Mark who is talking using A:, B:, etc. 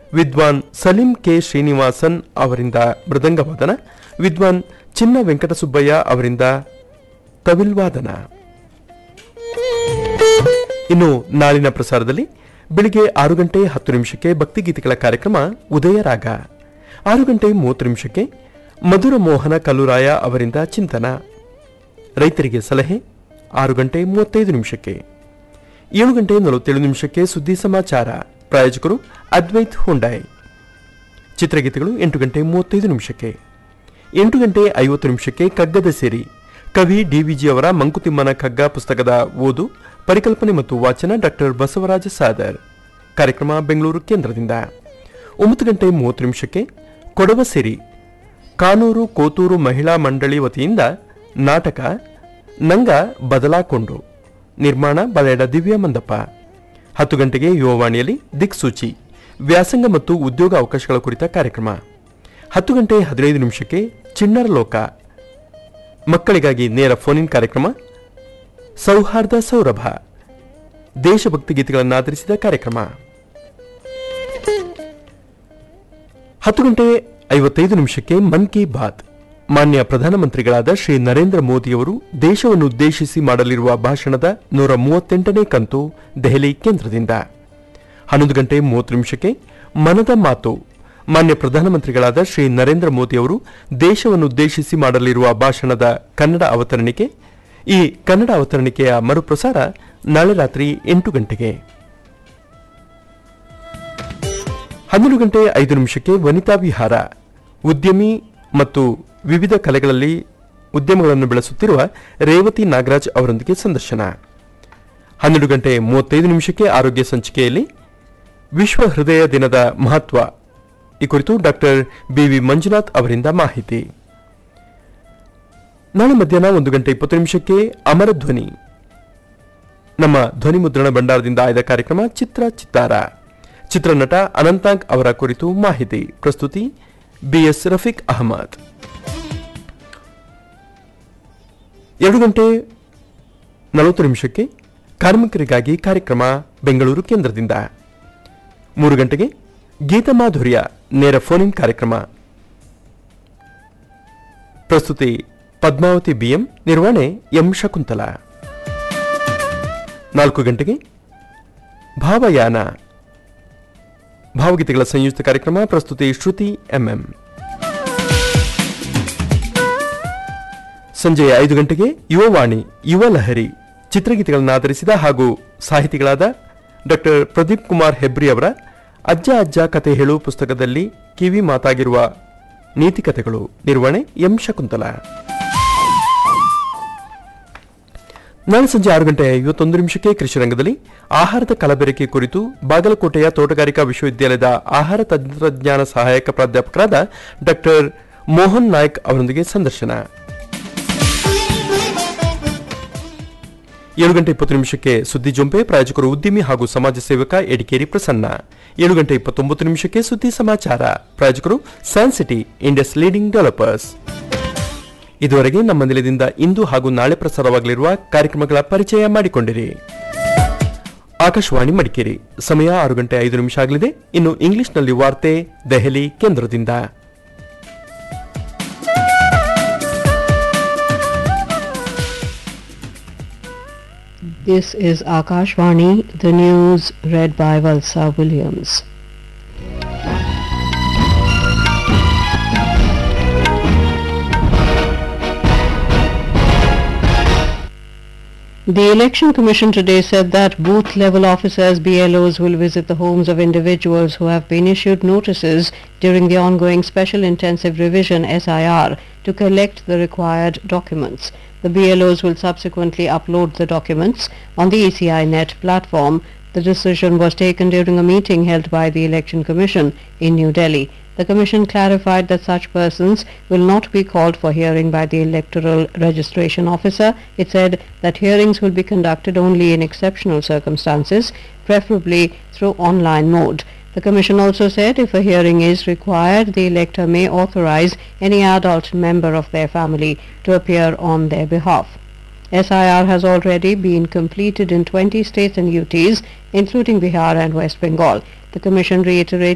A: ವಿದ್ವಾನ್ ಸಲೀಂ ಕೆ ಶ್ರೀನಿವಾಸನ್ ಅವರಿಂದ ಮೃದಂಗ ವಾದನ ವಿದ್ವಾನ್ ಚಿನ್ನ ವೆಂಕಟಸುಬ್ಬಯ್ಯ ಅವರಿಂದ ತವಿಲ್ ವಾದನ ಇನ್ನು ನಾಳಿನ ಪ್ರಸಾರದಲ್ಲಿ ಬೆಳಿಗ್ಗೆ ಆರು ಗಂಟೆ ಹತ್ತು ನಿಮಿಷಕ್ಕೆ ಭಕ್ತಿಗೀತೆಗಳ ಕಾರ್ಯಕ್ರಮ ಉದಯ ರಾಗ ಆರು ಗಂಟೆ ಮೂವತ್ತು ನಿಮಿಷಕ್ಕೆ ಮಧುರ ಮೋಹನ ಕಲ್ಲುರಾಯ ಅವರಿಂದ ಚಿಂತನ ರೈತರಿಗೆ ಸಲಹೆ ಆರು ಗಂಟೆ ಮೂವತ್ತೈದು ನಿಮಿಷಕ್ಕೆ ಏಳು ಗಂಟೆ ನಲವತ್ತೇಳು ನಿಮಿಷಕ್ಕೆ ಸುದ್ದಿ ಸಮಾಚಾರ ಪ್ರಾಯೋಜಕರು ಅದ್ವೈತ್ ಹೊಂಡಾಯ್ ಚಿತ್ರಗೀತೆಗಳು ಎಂಟು ಗಂಟೆ ಮೂವತ್ತೈದು ನಿಮಿಷಕ್ಕೆ ಎಂಟು ಗಂಟೆ ಐವತ್ತು ನಿಮಿಷಕ್ಕೆ ಕಗ್ಗದ ಸೇರಿ ಕವಿ ಡಿವಿಜಿ ಅವರ ಮಂಕುತಿಮ್ಮನ ಕಗ್ಗ ಪುಸ್ತಕದ ಓದು ಪರಿಕಲ್ಪನೆ ಮತ್ತು ವಾಚನ ಡಾಕ್ಟರ್ ಬಸವರಾಜ ಸಾದರ್ ಕಾರ್ಯಕ್ರಮ ಬೆಂಗಳೂರು ಕೇಂದ್ರದಿಂದ ಒಂಬತ್ತು ಗಂಟೆ ಮೂವತ್ತು ನಿಮಿಷಕ್ಕೆ ಕೊಡವ ಸೇರಿ ಕಾನೂರು ಕೋತೂರು ಮಹಿಳಾ ಮಂಡಳಿ ವತಿಯಿಂದ ನಾಟಕ ನಂಗ ಬದಲಾಕೊಂಡು ನಿರ್ಮಾಣ ಬಳೆಡ ದಿವ್ಯ ಮಂದಪ್ಪ ಹತ್ತು ಗಂಟೆಗೆ ಯುವವಾಣಿಯಲ್ಲಿ ದಿಕ್ಸೂಚಿ ವ್ಯಾಸಂಗ ಮತ್ತು ಉದ್ಯೋಗ ಅವಕಾಶಗಳ ಕುರಿತ ಕಾರ್ಯಕ್ರಮ ಹತ್ತು ಗಂಟೆ ಹದಿನೈದು ನಿಮಿಷಕ್ಕೆ ಚಿಣ್ಣರ ಲೋಕ ಮಕ್ಕಳಿಗಾಗಿ ನೇರ ಫೋನ್ ಇನ್ ಕಾರ್ಯಕ್ರಮ ಸೌಹಾರ್ದ ಸೌರಭ ದೇಶಭಕ್ತಿ ಗೀತೆಗಳನ್ನು ಆಧರಿಸಿದ ಕಾರ್ಯಕ್ರಮ ಹತ್ತು ಗಂಟೆ ಐವತ್ತೈದು ನಿಮಿಷಕ್ಕೆ ಮನ್ ಕಿ ಬಾತ್ ಮಾನ್ಯ ಪ್ರಧಾನಮಂತ್ರಿಗಳಾದ ಶ್ರೀ ನರೇಂದ್ರ ಮೋದಿಯವರು ದೇಶವನ್ನು ಉದ್ದೇಶಿಸಿ ಮಾಡಲಿರುವ ಭಾಷಣದ ನೂರ ಮೂವತ್ತೆಂಟನೇ ಕಂತು ದೆಹಲಿ ಕೇಂದ್ರದಿಂದ ಹನ್ನೊಂದು ಗಂಟೆ ಮೂವತ್ತು ನಿಮಿಷಕ್ಕೆ ಮನದ ಮಾತು ಮಾನ್ಯ ಪ್ರಧಾನಮಂತ್ರಿಗಳಾದ ಶ್ರೀ ನರೇಂದ್ರ ಮೋದಿಯವರು ದೇಶವನ್ನು ಉದ್ದೇಶಿಸಿ ಮಾಡಲಿರುವ ಭಾಷಣದ ಕನ್ನಡ ಅವತರಣಿಕೆ ಈ ಕನ್ನಡ ಅವತರಣಿಕೆಯ ಮರುಪ್ರಸಾರ ನಾಳೆ ರಾತ್ರಿ ಎಂಟು ಗಂಟೆಗೆ ಹನ್ನೆರಡು ಗಂಟೆ ಐದು ನಿಮಿಷಕ್ಕೆ ವನಿತಾ ವಿಹಾರ ಉದ್ಯಮಿ ಮತ್ತು ವಿವಿಧ ಕಲೆಗಳಲ್ಲಿ ಉದ್ಯಮಗಳನ್ನು ಬೆಳೆಸುತ್ತಿರುವ ರೇವತಿ ನಾಗರಾಜ್ ಅವರೊಂದಿಗೆ ಸಂದರ್ಶನ ಹನ್ನೆರಡು ಗಂಟೆ ಮೂವತ್ತೈದು ನಿಮಿಷಕ್ಕೆ ಆರೋಗ್ಯ ಸಂಚಿಕೆಯಲ್ಲಿ ವಿಶ್ವ ಹೃದಯ ದಿನದ ಮಹತ್ವ ಈ ಕುರಿತು ಡಾಕ್ಟರ್ ಬಿವಿ ಮಂಜುನಾಥ್ ಅವರಿಂದ ಮಾಹಿತಿ ನಾಳೆ ಮಧ್ಯಾಹ್ನ ಒಂದು ಗಂಟೆ ಇಪ್ಪತ್ತು ನಿಮಿಷಕ್ಕೆ ಅಮರ ಧ್ವನಿ ನಮ್ಮ ಧ್ವನಿ ಮುದ್ರಣ ಭಂಡಾರದಿಂದ ಆಯ್ದ ಕಾರ್ಯಕ್ರಮ ಚಿತ್ರ ಚಿತ್ತಾರ ಚಿತ್ರನಟ ಅನಂತಾಗ್ ಅವರ ಕುರಿತು ಮಾಹಿತಿ ಪ್ರಸ್ತುತಿ ಬಿಎಸ್ ರಫೀಕ್ ಅಹಮದ್ ಎರಡು ಗಂಟೆ ನಲವತ್ತು ನಿಮಿಷಕ್ಕೆ ಕಾರ್ಮಿಕರಿಗಾಗಿ ಕಾರ್ಯಕ್ರಮ ಬೆಂಗಳೂರು ಕೇಂದ್ರದಿಂದ ಮೂರು ಗಂಟೆಗೆ ಗೀತಮಾಧುರ್ಯ ನೇರ ಫೋನ್ ಇನ್ ಕಾರ್ಯಕ್ರಮ ಪ್ರಸ್ತುತಿ ಪದ್ಮಾವತಿ ಬಿಎಂ ನಿರ್ವಹಣೆ ಎಂ ಶಕುಂತಲಾ ನಾಲ್ಕು ಗಂಟೆಗೆ ಭಾವಯಾನ ಭಾವಗೀತೆಗಳ ಸಂಯುಕ್ತ ಕಾರ್ಯಕ್ರಮ ಪ್ರಸ್ತುತಿ ಶ್ರುತಿ ಎಂಎಂ ಸಂಜೆ ಐದು ಗಂಟೆಗೆ ಯುವವಾಣಿ ಯುವ ಲಹರಿ ಚಿತ್ರಗೀತೆಗಳನ್ನು ಆಧರಿಸಿದ ಹಾಗೂ ಸಾಹಿತಿಗಳಾದ ಡಾಕ್ಟರ್ ಪ್ರದೀಪ್ ಕುಮಾರ್ ಹೆಬ್ರಿ ಅವರ ಅಜ್ಜ ಅಜ್ಜ ಕತೆ ಹೇಳು ಪುಸ್ತಕದಲ್ಲಿ ಕಿವಿ ಮಾತಾಗಿರುವ ನೀತಿ ಕಥೆಗಳು ನಿರ್ವಹಣೆ ಎಂ ಶಕುಂತಲಾ ನಾಳೆ ಸಂಜೆ ಆರು ಗಂಟೆ ಐವತ್ತೊಂದು ನಿಮಿಷಕ್ಕೆ ಕೃಷಿ ರಂಗದಲ್ಲಿ ಆಹಾರದ ಕಲಬೆರಕೆ ಕುರಿತು ಬಾಗಲಕೋಟೆಯ ತೋಟಗಾರಿಕಾ ವಿಶ್ವವಿದ್ಯಾಲಯದ ಆಹಾರ ತಂತ್ರಜ್ಞಾನ ಸಹಾಯಕ ಪ್ರಾಧ್ಯಾಪಕರಾದ ಡಾಕ್ಟರ್ ಮೋಹನ್ ನಾಯ್ಕ್ ಅವರೊಂದಿಗೆ ಸಂದರ್ಶನ ಏಳು ಗಂಟೆ ಇಪ್ಪತ್ತು ನಿಮಿಷಕ್ಕೆ ಸುದ್ದಿ ಜೊಂಪೆ ಪ್ರಾಯೋಜಕರು ಉದ್ಯಮಿ ಹಾಗೂ ಸಮಾಜ ಸೇವಕ ಎಡಿಕೇರಿ ಪ್ರಸನ್ನ ಏಳು ಗಂಟೆ ಇಪ್ಪತ್ತೊಂಬತ್ತು ನಿಮಿಷಕ್ಕೆ ಸುದ್ದಿ ಸಮಾಚಾರ ಪ್ರಾಯೋಜಕರು San City India's leading developers ಇದುವರೆಗೆ ನಮ್ಮ ನಿಲಯದಿಂದ ಇಂದು ಹಾಗೂ ನಾಳೆ ಪ್ರಸಾರವಾಗಲಿರುವ ಕಾರ್ಯಕ್ರಮಗಳ ಪರಿಚಯ ಮಾಡಿಕೊಂಡಿರಿ ಆಕಾಶವಾಣಿ ಮಡಿಕೇರಿ ಸಮಯ ಆರು ಗಂಟೆ ಐದು ನಿಮಿಷ ಆಗಲಿದೆ ಇನ್ನು ಇಂಗ್ಲಿಷ್ನಲ್ಲಿ ವಾರ್ತೆ ದೆಹಲಿ ಕೇಂದ್ರದಿಂದ
B: This is Akashvani, the news read by Valsa Williams. The Election Commission today said that booth level officers BLOs will visit the homes of individuals who have been issued notices during the ongoing Special Intensive Revision SIR to collect the required documents. The BLOs will subsequently upload the documents on the ECI Net platform. The decision was taken during a meeting held by the Election Commission in New Delhi. The Commission clarified that such persons will not be called for hearing by the Electoral Registration Officer. It said that hearings will be conducted only in exceptional circumstances, preferably through online mode. The Commission also said if a hearing is required, the elector may authorize any adult member of their family to appear on their behalf. SIR has already been completed in 20 states and UTs, including Bihar and West Bengal. The Commission reiterated